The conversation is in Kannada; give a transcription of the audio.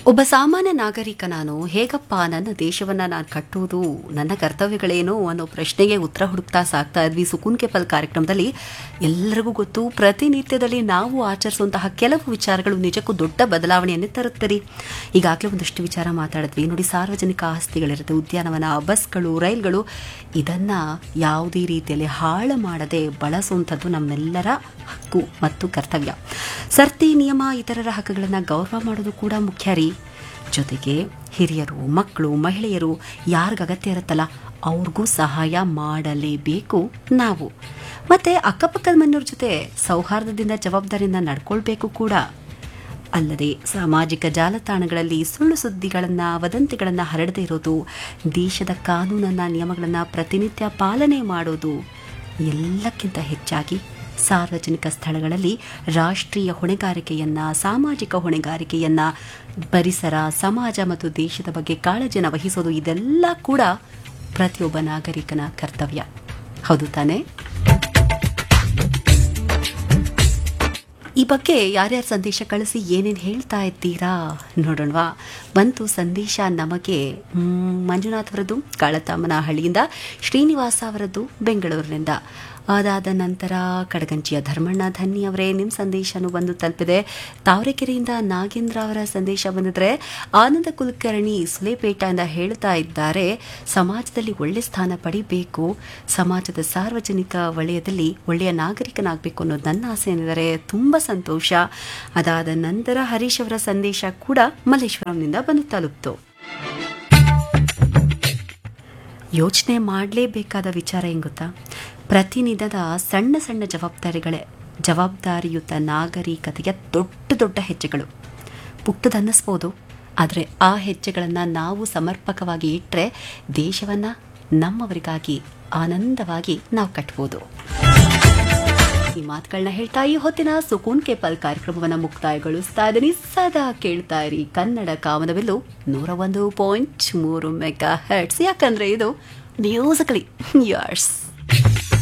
ಒಬ್ಬ ಸಾಮಾನ್ಯ ನಾಗರಿಕ ನಾನು ಹೇಗಪ್ಪ ನನ್ನ ದೇಶವನ್ನ ನಾನು ಕಟ್ಟುವುದು ನನ್ನ ಕರ್ತವ್ಯಗಳೇನು ಅನ್ನೋ ಪ್ರಶ್ನೆಗೆ ಉತ್ತರ ಹುಡುಕ್ತಾ ಸಾಕ್ತಾ ಇದ್ವಿ ಸುಕೂನ್ ಕೆಪಲ್ ಕಾರ್ಯಕ್ರಮದಲ್ಲಿ ಎಲ್ಲರಿಗೂ ಗೊತ್ತು ಪ್ರತಿನಿತ್ಯದಲ್ಲಿ ನಾವು ಆಚರಿಸುವಂತಹ ಕೆಲವು ವಿಚಾರಗಳು ನಿಜಕ್ಕೂ ದೊಡ್ಡ ಬದಲಾವಣೆಯನ್ನು ತರುತ್ತದೆ ಈಗಾಗಲೇ ಒಂದಷ್ಟು ವಿಚಾರ ಮಾತಾಡಿದ್ವಿ ನೋಡಿ ಸಾರ್ವಜನಿಕ ಆಸ್ತಿಗಳಿರುತ್ತೆ ಉದ್ಯಾನವನ ಬಸ್ಗಳು ರೈಲ್ಗಳು ಇದನ್ನ ಯಾವುದೇ ರೀತಿಯಲ್ಲಿ ಹಾಳು ಮಾಡದೆ ಬಳಸುವಂಥದ್ದು ನಮ್ಮೆಲ್ಲರ ಹಕ್ಕು ಮತ್ತು ಕರ್ತವ್ಯ ಸರ್ತಿ ನಿಯಮ ಇತರರ ಹಕ್ಕುಗಳನ್ನು ಗೌರವ ಮಾಡೋದು ಕೂಡ ಮುಖ್ಯ ರೀ ಜೊತೆಗೆ ಹಿರಿಯರು ಮಕ್ಕಳು ಮಹಿಳೆಯರು ಯಾರಿಗ ಅಗತ್ಯ ಇರುತ್ತಲ್ಲ ಅವ್ರಿಗೂ ಸಹಾಯ ಮಾಡಲೇಬೇಕು ನಾವು ಮತ್ತೆ ಅಕ್ಕಪಕ್ಕದ ಮನೆಯವ್ರ ಜೊತೆ ಸೌಹಾರ್ದದಿಂದ ಜವಾಬ್ದಾರಿಯಿಂದ ನಡ್ಕೊಳ್ಬೇಕು ಕೂಡ ಅಲ್ಲದೆ ಸಾಮಾಜಿಕ ಜಾಲತಾಣಗಳಲ್ಲಿ ಸುಳ್ಳು ಸುದ್ದಿಗಳನ್ನು ವದಂತಿಗಳನ್ನು ಹರಡದೇ ಇರೋದು ದೇಶದ ಕಾನೂನನ್ನ ನಿಯಮಗಳನ್ನು ಪ್ರತಿನಿತ್ಯ ಪಾಲನೆ ಮಾಡೋದು ಎಲ್ಲಕ್ಕಿಂತ ಹೆಚ್ಚಾಗಿ ಸಾರ್ವಜನಿಕ ಸ್ಥಳಗಳಲ್ಲಿ ರಾಷ್ಟ್ರೀಯ ಹೊಣೆಗಾರಿಕೆಯನ್ನ ಸಾಮಾಜಿಕ ಹೊಣೆಗಾರಿಕೆಯನ್ನ ಪರಿಸರ ಸಮಾಜ ಮತ್ತು ದೇಶದ ಬಗ್ಗೆ ಕಾಳಜಿಯನ್ನು ವಹಿಸೋದು ಇದೆಲ್ಲ ಕೂಡ ಪ್ರತಿಯೊಬ್ಬ ನಾಗರಿಕನ ಕರ್ತವ್ಯ ಹೌದು ತಾನೇ ಈ ಬಗ್ಗೆ ಯಾರ್ಯಾರು ಸಂದೇಶ ಕಳಿಸಿ ಏನೇನು ಹೇಳ್ತಾ ಇದ್ದೀರಾ ನೋಡೋಣವಾ ಬಂತು ಸಂದೇಶ ನಮಗೆ ಮ್, ಮಂಜುನಾಥ್ ಅವರದ್ದು ಕಾಳತಾಮನಹಳ್ಳಿಯಿಂದ ಶ್ರೀನಿವಾಸ ಅವರದ್ದು ಬೆಂಗಳೂರಿನಿಂದ ಅದಾದ ನಂತರ ಕಡಗಂಚಿಯ ಧರ್ಮಣ್ಣ ಧನ್ನಿ ಅವರೇ ನಿಮ್ಮ ಸಂದೇಶನೂ ಬಂದು ತಲುಪಿದೆ ತಾವರೆಕೆರೆಯಿಂದ ನಾಗೇಂದ್ರ ಅವರ ಸಂದೇಶ ಬಂದಿದ್ರೆ ಆನಂದ ಕುಲಕರ್ಣಿ ಸುಲೇಪೇಟೆಯಿಂದ ಹೇಳ್ತಾ ಇದ್ದಾರೆ ಸಮಾಜದಲ್ಲಿ ಒಳ್ಳೆ ಸ್ಥಾನ ಪಡಿಬೇಕು ಸಮಾಜದ ಸಾರ್ವಜನಿಕ ವಲಯದಲ್ಲಿ ಒಳ್ಳೆಯ ನಾಗರಿಕನಾಗಬೇಕು ಅನ್ನೋದು ನನ್ನ ಆಸೆ ಏನಿದ್ದಾರೆ ತುಂಬ ಸಂತೋಷ ಅದಾದ ನಂತರ ಹರೀಶ್ ಅವರ ಸಂದೇಶ ಕೂಡ ಮಲ್ಲೇಶ್ವರಂನಿಂದ ಬಂದು ತಲುಪ್ತು ಯೋಚನೆ ಮಾಡಲೇಬೇಕಾದ ವಿಚಾರ ಹೆಂಗ್ ಗೊತ್ತಾ ಪ್ರತಿನಿತ್ಯದ ಸಣ್ಣ ಸಣ್ಣ ಜವಾಬ್ದಾರಿಗಳೇ ಜವಾಬ್ದಾರಿಯುತ ನಾಗರಿಕತೆಯ ದೊಡ್ಡ ದೊಡ್ಡ ಹೆಜ್ಜೆಗಳು ಪುಟ್ಟದನ್ನಿಸ್ಬೋದು ಆದರೆ ಆ ಹೆಜ್ಜೆಗಳನ್ನು ನಾವು ಸಮರ್ಪಕವಾಗಿ ಇಟ್ಟರೆ ದೇಶವನ್ನು ನಮ್ಮವರಿಗಾಗಿ ಆನಂದವಾಗಿ ನಾವು ಕಟ್ಬೋದು ಈ ಮಾತುಗಳನ್ನ ಹೇಳ್ತಾ ಈ ಹೊತ್ತಿನ ಸುಕೂನ್ ಕೇಪಲ್ ಕಾರ್ಯಕ್ರಮವನ್ನು ಮುಕ್ತಾಯಗೊಳಿಸ್ತಾ ಇದ್ದೀನಿ ಸದಾ ಕೇಳ್ತಾ ಇರಿ ಕನ್ನಡ ಕಾಮನವೆಲ್ಲು ನೂರ ಒಂದು ಪಾಯಿಂಟ್ ಮೂರು ಮೆಗಾ ಹೆಡ್ಸ್ ಯಾಕಂದ್ರೆ ಇದು ಮ್ಯೂಸಿಕಲಿ ಯರ್ಸ್